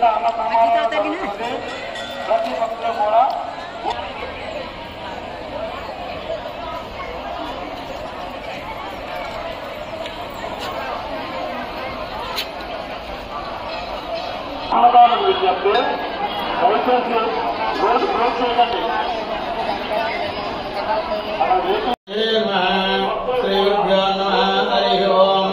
అన్న సమాధానం ప్రతి భక్తులు కూడా అన్నదానం విజ్ఞప్తి దయచేసి రోడ్డు క్లోజ్ చేయకండి అలా వేసి శ్రీగురుభ్యో నమ హరి ఓం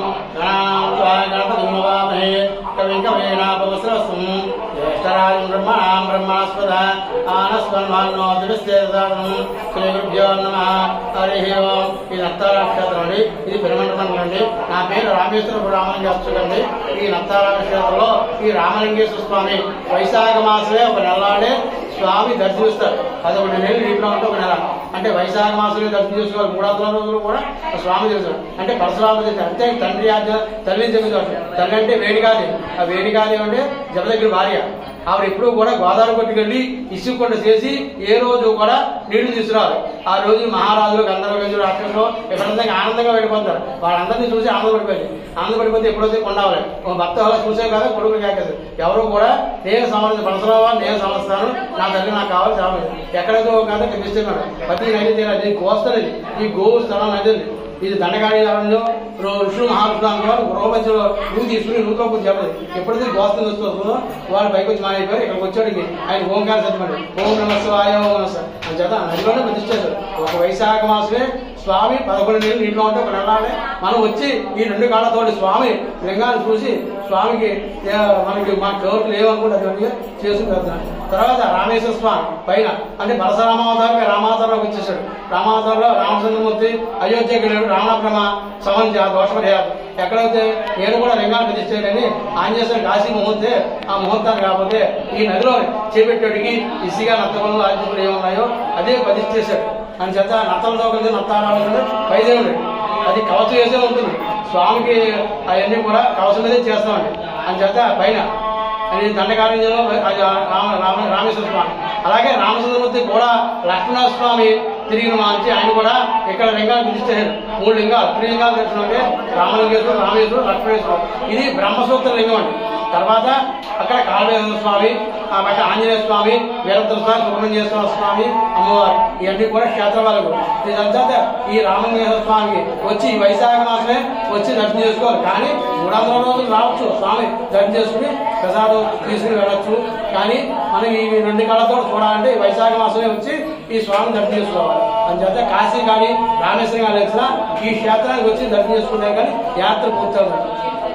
గణపతిమవామహే కవిం కవీనాపవస్రస్వం జ్యేష్ఠరాజం బ్రహ్మణాం బ్రహ్మాస్పద ఆనస్మన్మాన్నో దివిస్తేదానం శ్రీగురుభ్యో నమ హరి ఓం ఇది నత్తారా క్షేత్రం అండి ఇది పెరుమండలం అండి నా పేరు రామేశ్వర రామలింగేశ్వరుడు అండి ఈ నత్తారా క్షేత్రంలో ఈ రామలింగేశ్వర స్వామి వైశాఖ మాసమే ఒక నెలలాడే స్వామి దర్శనిస్తారు అది ఒక నెలలు నీటిలో ఉంటే ఒక నెల అంటే వైశాఖ మాసంలో దర్శనం చేసుకోవాలి మూడు వందల రోజులు కూడా ఆ స్వామి తెలుసు అంటే పరశురామ తెలుసు అంటే తండ్రి ఆజ్ఞ తల్లి చెబుతాడు తల్లి అంటే వేడికాది ఆ వేడికాది అంటే జమ దగ్గర భార్య ఆవిడ ఎప్పుడూ కూడా గోదావరి కొట్టుకెళ్ళి ఇసుకొండ చేసి ఏ రోజు కూడా నీళ్లు తీసుకురావాలి ఆ రోజు మహారాజులు గంధర్వ రాక్షసులు ఎక్కడంతా ఆనందంగా వెళ్ళిపోతారు వాళ్ళందరినీ చూసి ఆనందపడిపోయింది ఆనందపడిపోతే ఎప్పుడైతే కొండాలి ఒక భక్త అలా చూసే కదా కొడుకులు కాకేది ఎవరు కూడా నేను సంబంధించిన పరశురావా నేను సమస్తాను నా తల్లి నాకు కావాలి చాలు ఎక్కడైతే ఒక కథ కనిపిస్తున్నాడు ప్రతి నది తీరా ఇది గోస్తనది ఈ గోవు స్థలం నది ఉంది. ఇది దండగాడి రావడంలో ఋషులు మహావిష్ణులు గృహపంచంలో నువ్వు తీసుకుని నువ్వుతో కొంచెం చెప్పదు ఎప్పుడైతే గోస్తు వస్తుందో వాళ్ళు పైకి వచ్చి మానేపోయారు ఇక్కడికి వచ్చాడికి ఆయన ఓంకార సత్యమడి ఓం నమస్వాయ ఓం నమస్కారం అని చేత నదిలోనే ప్రతిష్ఠించారు ఒక వైశాఖ మాసమే స్వామి పదకొండు నెలలు నీటిలో ఉంటే ఒక నెలాడే మనం వచ్చి ఈ రెండు కాళ్ళతోటి స్వామి లింగాన్ని చూసి స్వామికి ఏ, మనకి మా కోరికలు లేవనుకుంటే అటువంటి చేసుకుని వెళ్తాం తర్వాత రామేశ్వర స్వామి పైన అంటే పరశురామావతారం రామావతారంలోకి వచ్చేసాడు రామావతారంలో రామచంద్రమూర్తి అయోధ్యకి వెళ్ళాడు రావణబ్రహ్మ సమంతి ఆ దోషపర్యాలు ఎక్కడైతే నేను కూడా లింగాన్ని ప్రతిష్ఠేయని ఆంజనేశ్వరం కాశీ ముహూర్తే ఆ ముహూర్తాన్ని కాకపోతే ఈ నదిలో చేపెట్టేటికి ఇసిగా నత్తవల్లో ఆజ్ఞలు ఏమున్నాయో అదే ప్రతిష్ఠేశాడు అని చేత నత్తలతో కలిసి నత్తారాలు పైదేవుడు అది కవచం వేసే ఉంటుంది స్వామికి అవన్నీ కూడా కవచం మీదే చేస్తామండి అని చేత పైన అది దండకారణ్యంలో అది రామ రామ రామేశ్వర స్వామి అలాగే రామచంద్రమూర్తి కూడా లక్ష్మణ స్వామి తిరిగిన మాంచి ఆయన కూడా ఇక్కడ లింగాలు పిలిచారు మూడు లింగాలు త్రిలింగాలు తెచ్చుకుంటే రామలింగేశ్వరం రామేశ్వరం లక్ష్మణేశ్వరం ఇది బ్రహ్మసూత్ర లింగం అండి తర్వాత అక్కడ కాళవేశ్వర స్వామి ఆ పక్క ఆంజనేయ స్వామి వీరభద్ర స్వామి సుబ్రహ్మణ్యేశ్వర స్వామి అమ్మవారు ఇవన్నీ కూడా క్షేత్ర వాళ్ళకు ఇదంతా ఈ రామలింగేశ్వర స్వామికి వచ్చి ఈ వైశాఖ మాసమే వచ్చి దర్శనం చేసుకోవాలి కానీ మూడు వందల రోజులు రావచ్చు స్వామి దర్శనం చేసుకుని ప్రసాదం తీసుకుని వెళ్ళొచ్చు కానీ మనం ఈ రెండు కళ్ళతో చూడాలంటే ఈ వైశాఖ మాసమే వచ్చి ఈ స్వామిని దర్శనం చేసుకోవాలి అని చేత కాశీ కానీ రామేశ్వరం కానీ వచ్చినా ఈ క్షేత్రానికి వచ్చి దర్శనం చేసుకుంటే కానీ యాత్ర పూర్తవుతుంది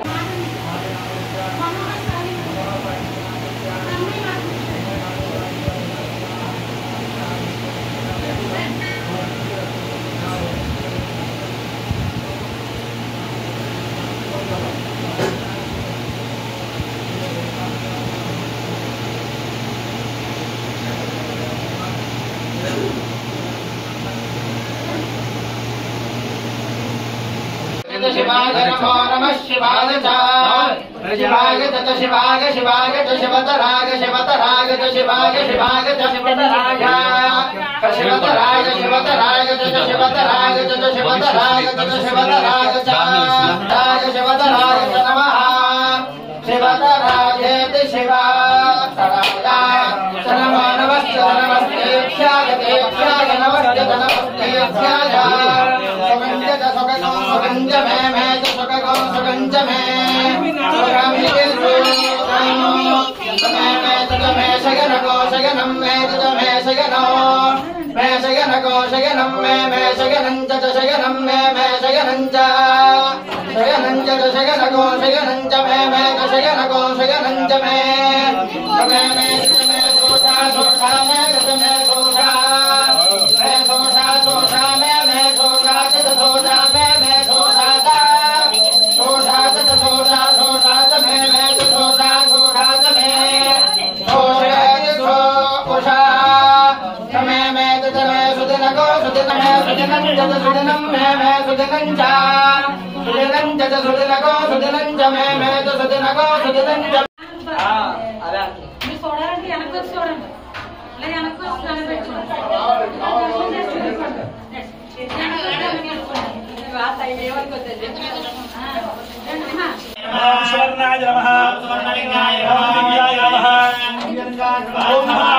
शिवाय नमो नमः शिवाय च शिवाय च शिवाय शिवाय च शिवतराग शिवतराग च शिवाय शिवाय च शिवतराग शिवतराग शिवतराग च शिवतराग च शिवतराग च शिवतराग च राग शिवतराग च नमः शिवतरागेति शिवा च नमो नमश्च नमस्तेभ्याय तेभ्याय नमश्च नमस्तेभ्याय सुगञ्ज च सुगगं सुगञ्ज मे मे च सुगगं सुगञ्ज मे मे मे च मे शगनको शगनं मे च मे शगनो मे शगनको शगनं मे मे शगनं च च शगनं मे मे शगनं च शगनं च च शगनको शगनं च मे मे च शगनको शगनं च मे मे मे च मे सोषा सोषा मे च मे सोषा मे सोषा सोषा मे मे सोषा च च सोषा मे मे सोषा च सोषा च च सोषा सोषा च मे मे च सोषा सोषा च मे सोषा च सोषा च मे मे च च मे सुदिनको सुदिन मे सुदिनं च च सुदिनं मे मे सुदिनं च सुदिनं च च सुदिनको सुदिनं च मे मे च सुदिनको सुदिनं च మీరు చూడాలంటే వెనక్కి వచ్చి చూడండి ఇలా వెనక్కి వచ్చి కనిపెట్టండి సువర్ణాయ నమః ఓం దివ్యాయ నమః ఓం నమః